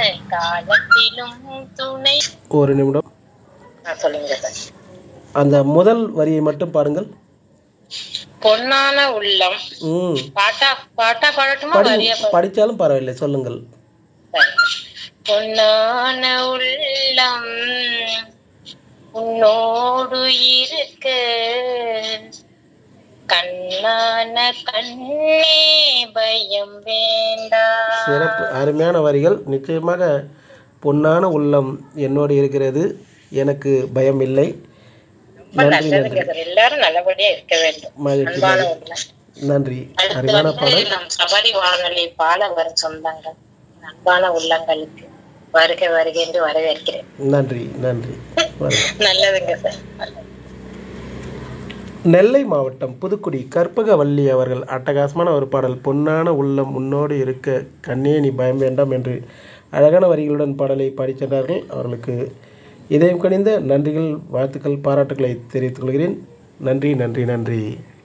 காலத்திலும் துணை ஒரு நிமிடம் ஆ, சொல்லுங்க சார் அந்த முதல் வரியை மட்டும் பாடுங்கள் பொன்னான உள்ளம் ம் பாட்டா பாட்டா பாடட்டுமா படி வரியா பாட- படித்தாலும் பரவாயில்லை சொல்லுங்கள் சரி. பொன்னான உள்ளம் உன்னோடு இருக்க கண்ணான கண்ணே பயம் வேண்டாம் சிறப்பு அருமையான வரிகள் நிச்சயமாக பொன்னான உள்ளம் என்னோடு இருக்கிறது எனக்கு பயம் இல்லை ரொம்ப நல்லதுங்க சார் எல்லாரும் நல்லபடியா இருக்க வேண்டும் மகிழ்ச்சி அன்பான உள்ளம் நன்றி அடுத்து அருமையான வந்து பாடல் நம் சபரி வானொலி பாட வரும் சொந்தங்கள் அன்பான உள்ளங்களுக்கு வருக வருக என்று வரவேற்கிறேன் நன்றி நன்றி வருக. நல்லதுங்க சார் நல்லது. நெல்லை மாவட்டம் புதுக்குடி கற்பகவல்லி அவர்கள் அட்டகாசமான ஒரு பாடல் பொன்னான உள்ளம் உன்னோடு இருக்க கண்ணே நீ பயம் வேண்டாம் என்று அழகான வரிகளுடன் பாடலை பாடிச் சென்றார்கள் அவர்களுக்கு இதயம் கனிந்த நன்றிகள் வாழ்த்துக்கள் பாராட்டுக்களை தெரிவித்துக் கொள்கிறேன் நன்றி நன்றி நன்றி